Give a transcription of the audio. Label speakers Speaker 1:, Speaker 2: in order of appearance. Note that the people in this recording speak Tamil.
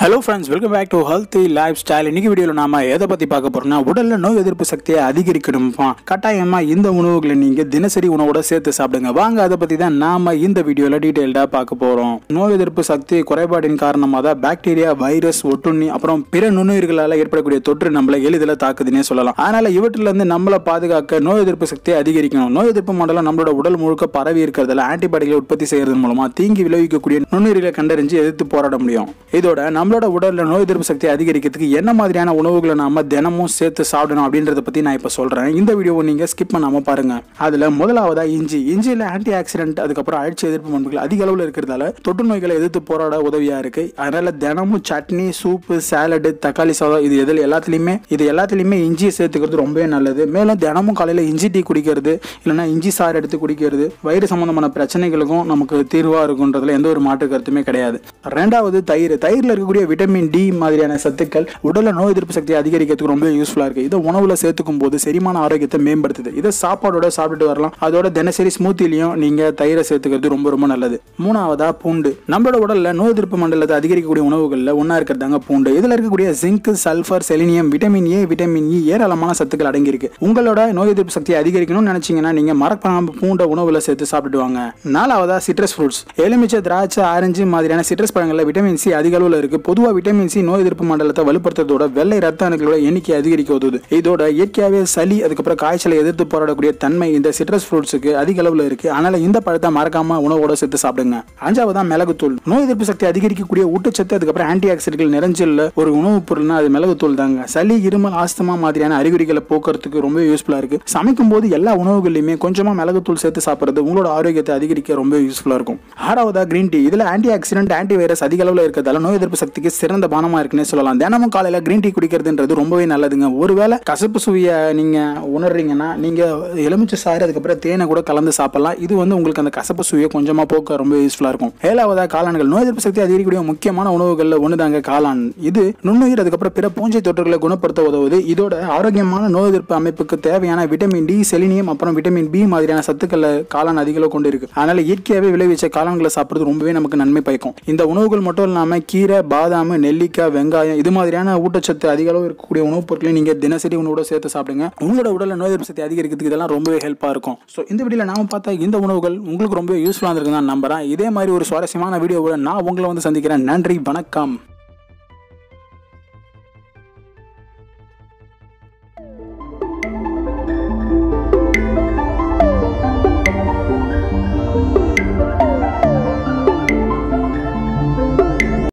Speaker 1: hello friends welcome back to healthy lifestyle இன்னைக்கு வீடியோவில் நாம எதை பற்றி பார்க்க போறோம்னா உடல்ல நோய் எதிர்ப்பு சக்தியை அதிகரிக்கணுமா கட்டாயமா இந்த உணவுகளை நீங்க தினசரி உணவோட சேர்த்து சாப்பிடுங்க வாங்க அதை பற்றி தான் நாம இந்த வீடியோவில் டீட்டெயில்டாக பார்க்க போறோம் நோய் எதிர்ப்பு சக்தி குறைபாடின் காரணமாக தான் பாக்டீரியா வைரஸ் ஒட்டுண்ணி அப்புறம் பிற நுண்ணுயிர்களால் ஏற்படக்கூடிய தொற்று நம்மளை எளிதில் தாக்குதுன்னே சொல்லலாம் அதனால இவற்றிலிருந்து நம்மளை பாதுகாக்க நோய் எதிர்ப்பு சக்தியை அதிகரிக்கணும் நோய் எதிர்ப்பு மண்டலம் நம்மளோட உடல் முழுக்க பரவி இருக்கிறதுல ஆன்டிபாடிகளை உற்பத்தி செய்யறது மூலமா தீங்கி விளைவிக்கக்கூடிய நுண்ணுயிர்களை கண்டறிஞ்சு எதிர்த்து போராட முடியும் இதோட நம்மளோட உடல்ல நோய் எதிர்ப்பு சக்தி அதிகரிக்கிறதுக்கு என்ன மாதிரியான உணவுகளை நாம தினமும் சேர்த்து சாப்பிடணும் அப்படின்றத பத்தி நான் இப்ப சொல்றேன் இந்த வீடியோவை நீங்க ஸ்கிப் பண்ணாம பாருங்க அதுல முதலாவதா இஞ்சி இஞ்சியில ஆன்டி ஆக்சிடென்ட் அதுக்கப்புறம் அழிச்சு எதிர்ப்பு பண்புகள் அதிக அளவுல இருக்கிறதால தொற்று நோய்களை எதிர்த்து போராட உதவியா இருக்கு அதனால தினமும் சட்னி சூப்பு சாலடு தக்காளி சாதம் இது எதில் எல்லாத்துலயுமே இது எல்லாத்துலயுமே இஞ்சியை சேர்த்துக்கிறது ரொம்பவே நல்லது மேலும் தினமும் காலையில இஞ்சி டீ குடிக்கிறது இல்லைன்னா இஞ்சி சாறு எடுத்து குடிக்கிறது வயிறு சம்பந்தமான பிரச்சனைகளுக்கும் நமக்கு தீர்வா இருக்குன்றதுல எந்த ஒரு மாற்று கருத்துமே கிடையாது ரெண்டாவது தயிர் தயிர்ல இருக்கக்கூடிய விட்டமின் டி மாதிரியான சத்துக்கள் உடல்ல நோய் எதிர்ப்பு சக்தியை அதிகரிக்கிறதுக்கு ரொம்ப யூஸ்ஃபுல்லா இருக்கு இதை உணவுல சேர்த்துக்கும் போது செரிமான ஆரோக்கியத்தை மேம்படுத்துது இதை சாப்பாடோட சாப்பிட்டுட்டு வரலாம் அதோட தினசரி ஸ்மூத்திலையும் நீங்க தயிரை சேர்த்துக்கிறது ரொம்ப ரொம்ப நல்லது மூணாவதா பூண்டு நம்மளோட உடல்ல நோய் எதிர்ப்பு மண்டலத்தை அதிகரிக்கக்கூடிய உணவுகள்ல ஒன்னா இருக்கிறதாங்க பூண்டு இதுல இருக்கக்கூடிய zinc sulphur selenium vitamin A vitamin E ஏராளமான சத்துக்கள் அடங்கியிருக்கு உங்களோட நோய் எதிர்ப்பு சக்தியை அதிகரிக்கணும்னு நினைச்சீங்கன்னா நீங்க மறக்காம பூண்டை உணவுல சேர்த்து சாப்பிட்டு வாங்க நாலாவதா சிட்ரஸ் ஃப்ரூட்ஸ் எலுமிச்சை திராட்சை ஆரஞ்சு மாதிரியான சிட்ரஸ் பழங்கள்ல விட்டமின் சி அதிக அளவுல இருக்கு பொதுவா விட்டமின் சி நோய் எதிர்ப்பு மண்டலத்தை வலுப்படுத்துறதோட வெள்ளை ரத்த அணுக்களோட எண்ணிக்கை அதிகரிக்க உதவுது இதோட இயற்கையாவே சளி அதுக்கப்புறம் காய்ச்சலை எதிர்த்து போராடக்கூடிய தன்மை இந்த சிட்ரஸ் ஃப்ரூட்ஸுக்கு அதிக அளவுல இருக்கு அதனால இந்த பழத்தை மறக்காம உணவோட சேர்த்து சாப்பிடுங்க அஞ்சாவதா மிளகுத்தூள் நோய் எதிர்ப்பு சக்தி அதிகரிக்கக்கூடிய ஊட்டச்சத்து அதுக்கப்புறம் ஆன்டி ஆக்சிடென்ட்கள் நிறைஞ்சுள்ள ஒரு உணவுப் பொருள்னா அது மிளகுத்தூள் தாங்க சளி இருமல் ஆஸ்துமா மாதிரியான அறிகுறிகளை போக்குறதுக்கு ரொம்ப யூஸ்ஃபுல்லா இருக்கு சமைக்கும் போது எல்லா உணவுகள்லையுமே கொஞ்சமா மிளகுத்தூள் சேர்த்து சாப்பிடுறது உங்களோட ஆரோக்கியத்தை அதிகரிக்க ரொம்ப யூஸ்ஃபுல்லா இருக்கும் ஆறாவதா கிரீன் டீ இதுல ஆன்டி ஆக்சிடென்ட் ஆன்டி வைரஸ் அதிக அளவுல இருக்கிறதால நோய் எதிர்ப்பு சக்திக்கு சிறந்த பானமா இருக்குன்னே சொல்லலாம் தினமும் காலையில கிரீன் டீ குடிக்கிறதுன்றது ரொம்பவே நல்லதுங்க ஒருவேளை கசப்பு சுவையை நீங்க உணர்றீங்கன்னா நீங்க எலுமிச்சை சாறு அதுக்கப்புறம் தேனை கூட கலந்து சாப்பிடலாம் இது வந்து உங்களுக்கு அந்த கசப்பு சுவையை கொஞ்சமா போக்க ரொம்ப யூஸ்ஃபுல்லா இருக்கும் ஏழாவதா காளான்கள் நோய் எதிர்ப்பு சக்தி அதிகரிக்கக்கூடிய முக்கியமான உணவுகள்ல ஒண்ணுதாங்க காளான் இது நுண்ணுயிர் அதுக்கப்புறம் பிற பூஞ்சை தொற்றுகளை குணப்படுத்த உதவுது இதோட ஆரோக்கியமான நோய் எதிர்ப்பு அமைப்புக்கு தேவையான விட்டமின் டி செலினியம் அப்புறம் விட்டமின் பி மாதிரியான சத்துக்களை காளான் அதிக அளவு கொண்டு இருக்கு அதனால இயற்கையாகவே விளைவிச்ச காளான்களை சாப்பிடுறது ரொம்பவே நமக்கு நன்மை பயக்கும் இந்த உணவுகள் மட்டும் இல்லாம கீரை பாதாம் நெல்லிக்காய் வெங்காயம் இது மாதிரியான ஊட்டச்சத்து அதிக அளவு இருக்கக்கூடிய உணவுப் பொருட்களை நீங்க தினசரி உணவோட சேர்த்து சாப்பிடுங்க உங்களோட உடல்ல நோய் எதிர்ப்பு சக்தி அதிகரிக்கிறதுக்கு இதெல்லாம் ரொம்பவே ஹெல்ப்பா இருக்கும் ஸோ இந்த வீடியோல நாம பார்த்தா இந்த உணவுகள் உங்களுக்கு ரொம்ப யூஸ்ஃபுல்லாக இருக்குன்னு நான் நம்புறேன் இதே மாதிரி ஒரு சுவாரஸ்யமான வீடியோவோட நான் உங்களை வந்து சந்திக்கிறேன் நன்றி வணக்கம்